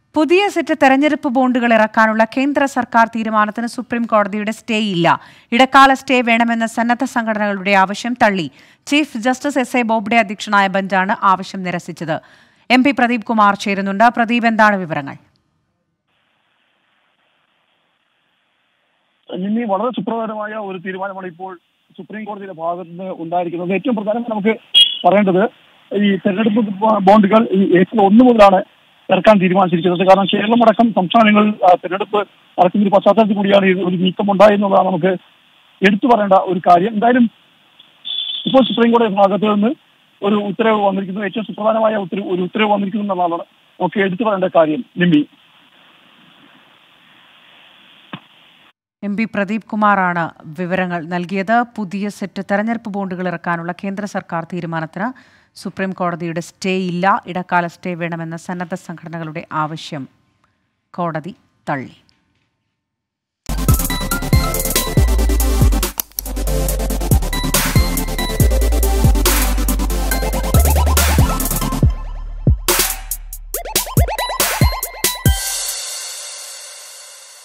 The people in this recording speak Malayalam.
പുതിയ സെറ്റ് തെരഞ്ഞെടുപ്പ് ബോണ്ടുകൾ ഇറക്കാനുള്ള കേന്ദ്ര സർക്കാർ തീരുമാനത്തിന് സുപ്രീം കോടതിയുടെ സ്റ്റേ ഇല്ല ഇടക്കാല സ്റ്റേ വേണമെന്ന സന്നദ്ധ സംഘടനകളുടെ ആവശ്യം തള്ളി chief justice S A Bobde അധ്യക്ഷനായ ബെഞ്ചാണ് ആവശ്യം നിരസിച്ചത് എം പി പ്രദീപ് കുമാർ ചേരുന്നുണ്ട് പ്രദീപ് എന്താണ് വിവരങ്ങൾ ഇനി വളരെ സുപ്രധാനമായ ഒരു തീരുമാനമാണ് ഇപ്പോൾ സുപ്രീം കോടതിയുടെ ഭാഗത്ത് നിന്ന് ഉണ്ടായിരിക്കുന്നത് ഏറ്റവും പ്രധാനമായി നമുക്ക് പറയേണ്ടത് ഈ തെരഞ്ഞെടുപ്പ് ബോ- ബോണ്ടുകൾ ഈ ഏപ്രിൽ ഒന്ന് മുതലാണ് ഇറക്കാൻ തീരുമാനിച്ചിരിക്കുന്നത് കാരണം കേരളം അടക്കം സംസ്ഥാനങ്ങളിൽ ആ, തെരഞ്ഞെടുപ്പ് നടക്കുന്ന ഒരു പശ്ചാത്തലത്തിൽ കൂടിയാണ് ഈ ഒരു നീക്കം ഉണ്ടായെന്നുള്ളതാണ് നമുക്ക് എടുത്തു പറയേണ്ട ഒരു കാര്യം എന്തായാലും ഇപ്പോൾ സുപ്രീം കോടതി ഭാഗത്ത് നിന്ന് ഒരു ഉത്തരവ് വന്നിരിക്കുന്നു ഏറ്റവും സുപ്രധാനമായ ഉത്തരവ് ഒരു ഉത്തരവ് വന്നിരിക്കുന്നു എന്നുള്ളതാണ് നമുക്ക് എടുത്തു പറയേണ്ട കാര്യം നിമ്മി എം പി പ്രദീപ് കുമാറാണ് വിവരങ്ങൾ നൽകിയത് പുതിയ സെറ്റ് തെരഞ്ഞെടുപ്പ് ബോണ്ടുകൾ ഇറക്കാനുള്ള കേന്ദ്ര സർക്കാർ തീരുമാനത്തിന് സുപ്രീം കോടതിയുടെ സ്റ്റേ ഇല്ല ഇടക്കാല സ്റ്റേ വേണമെന്ന സന്നദ്ധ സംഘടനകളുടെ ആവശ്യം കോടതി തള്ളി